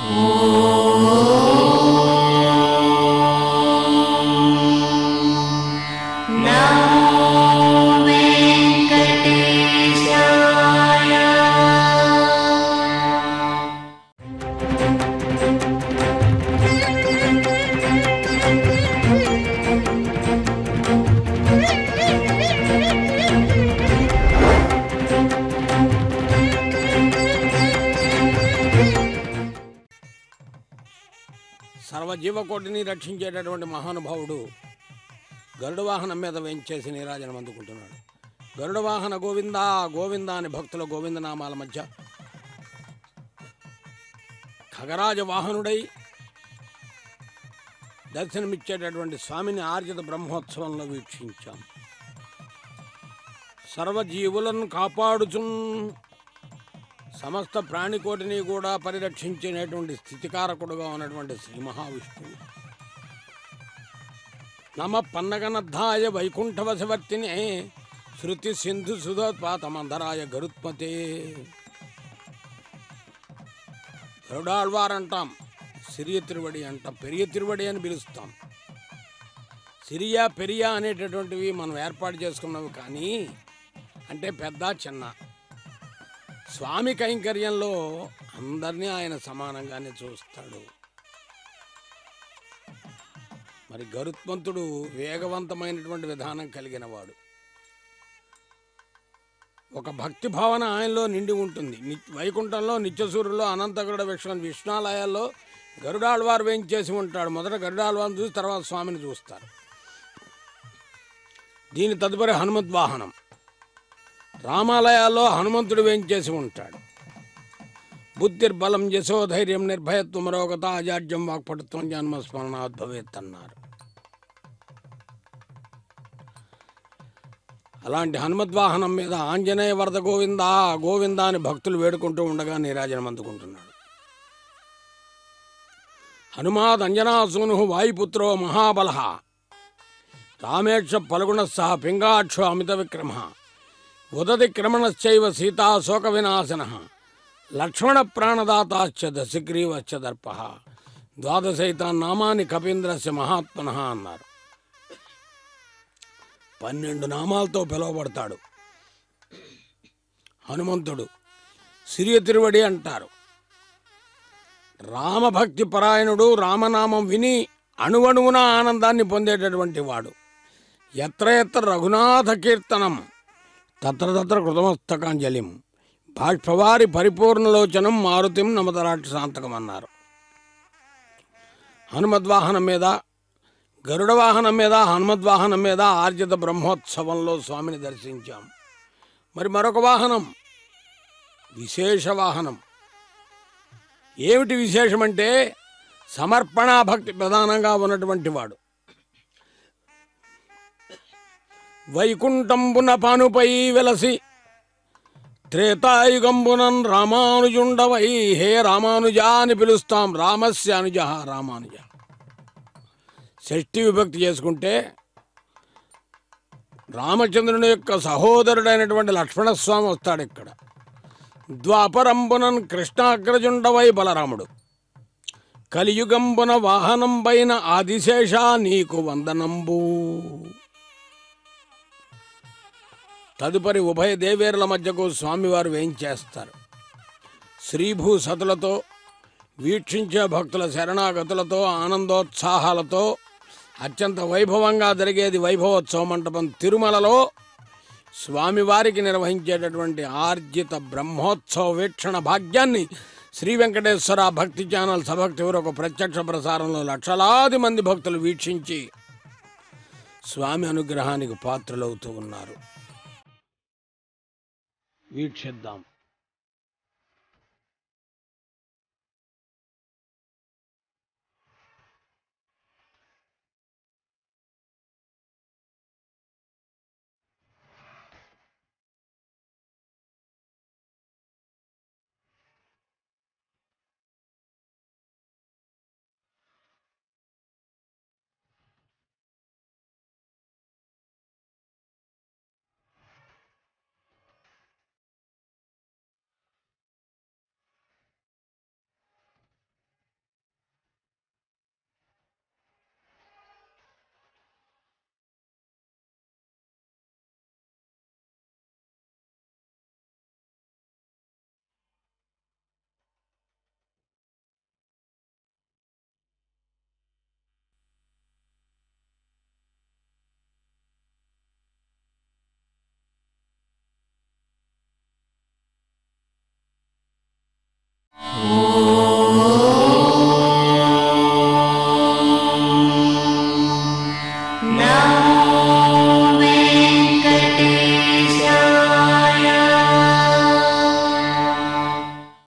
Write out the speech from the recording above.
సర్వజీవకోటిని రక్షించేటటువంటి మహానుభావుడు గరుడ వాహనం మీద వేంచేసి నీరాజనం అందుకుంటున్నాడు గరుడ వాహన గోవింద గోవింద అని భక్తుల గోవిందనామాల మధ్య ఖగరాజ వాహనుడై దర్శనమిచ్చేటటువంటి స్వామిని ఆర్జిత బ్రహ్మోత్సవంలో వీక్షించాం సర్వజీవులను కాపాడుచున్ సమస్త ప్రాణికోటిని కూడా పరిరక్షించేటటువంటి స్థితికారకుడుగా ఉన్నటువంటి శ్రీ మహావిష్ణువు నమ పన్నగనద్ధాయ వైకుంఠవశవర్తిని శృతి సింధు సుధోత్పాతమందరాయ గరుత్మతే గరుడాళ్వార్ అంటాం సిరియ తిరువడి అంటాం పెరియ తిరువడి అని పిలుస్తాం సిరియా పెరియా అనేటటువంటివి మనం ఏర్పాటు చేసుకున్నవి కానీ అంటే పెద్ద చిన్న స్వామి కైంకర్యంలో అందరినీ ఆయన సమానంగానే చూస్తాడు మరి గరుత్మంతుడు వేగవంతమైనటువంటి విధానం కలిగిన వాడు ఒక భక్తి భావన ఆయనలో నిండి ఉంటుంది ని- వైకుంఠంలో నిత్యసూరులో అనంతగరుడ విష్ణు విష్ణాలయాల్లో గరుడాళ్వారు వేయించేసి ఉంటాడు మొదట గరుడాళ్వారిని చూసి తర్వాత స్వామిని చూస్తారు దీని తదుపరి హనుమద్వాహనం రామాలయాల్లో హనుమంతుడు వేయించేసి ఉంటాడు బుద్ధిర్బలం యశోధైర్యం నిర్భయత్వం మరోగత అజాడ్యం వాక్పటుత్వం జన్మస్మరణాద్భవేత్ అన్నారు అలాంటి హనుమద్వాహనం మీద ఆంజనేయ వరద గోవింద గోవింద అని భక్తులు వేడుకుంటూ ఉండగా నీరాజనం అందుకుంటున్నాడు హనుమాద్ అంజనాసూను వాయుపుత్రో మహాబల రామేక్ష పలుగుణ సహ పింగాక్షో అమిత విక్రమ ఉదతి క్రమణశ్చైవ సీతా శోక వినాశన లక్ష్మణ ప్రాణదాతాశ్చ దశగ్రీవశ్చ దర్ప ద్వాదశైతాన్ నామాని కపీంద్రస్య మహాత్మన అన్నారు పన్నెండు నామాలతో పిలువబడతాడు హనుమంతుడు సిరియ తిరువడి అంటారు రామభక్తి పరాయణుడు రామనామం విని అణువణువున ఆనందాన్ని పొందేటటువంటి వాడు ఎత్ర ఎత్ర రఘునాథ కీర్తనం తత్ర తత్ర కృతమస్తకాంజలిం బాష్పవారి పరిపూర్ణలోచనం మారుతిం నమతరాక్షసాంతకం అన్నారు హనుమద్వాహనం మీద గరుడ వాహనం మీద హనుమద్వాహనం మీద ఆర్జిత బ్రహ్మోత్సవంలో స్వామిని దర్శించాం మరి మరొక వాహనం విశేష వాహనం ఏమిటి విశేషమంటే సమర్పణా భక్తి ప్రధానంగా ఉన్నటువంటి వాడు వైకుంఠంబున పానుపై వెలసి త్రేతాయుగంబునన్ రామానుజుండవై హే రామానుజా అని పిలుస్తాం రామస్య అనుజ రామానుజ షష్ఠి విభక్తి చేసుకుంటే రామచంద్రుని యొక్క సహోదరుడైనటువంటి లక్ష్మణస్వామి వస్తాడు ఇక్కడ ద్వాపరంబునన్ కృష్ణాగ్రజుండవై బలరాముడు కలియుగంబున వాహనం పైన ఆదిశేష నీకు వందనంబు తదుపరి ఉభయ దేవేరుల మధ్యకు స్వామివారు వేయించేస్తారు శ్రీభూ సతులతో వీక్షించే భక్తుల శరణాగతులతో ఆనందోత్సాహాలతో అత్యంత వైభవంగా జరిగేది వైభవోత్సవ మంటపం తిరుమలలో స్వామివారికి నిర్వహించేటటువంటి ఆర్జిత బ్రహ్మోత్సవ వీక్షణ భాగ్యాన్ని శ్రీ వెంకటేశ్వర భక్తి ఛానల్ సభక్తి ఒక ప్రత్యక్ష ప్రసారంలో లక్షలాది మంది భక్తులు వీక్షించి స్వామి అనుగ్రహానికి పాత్రలవుతూ ఉన్నారు వీక్షిద్దాం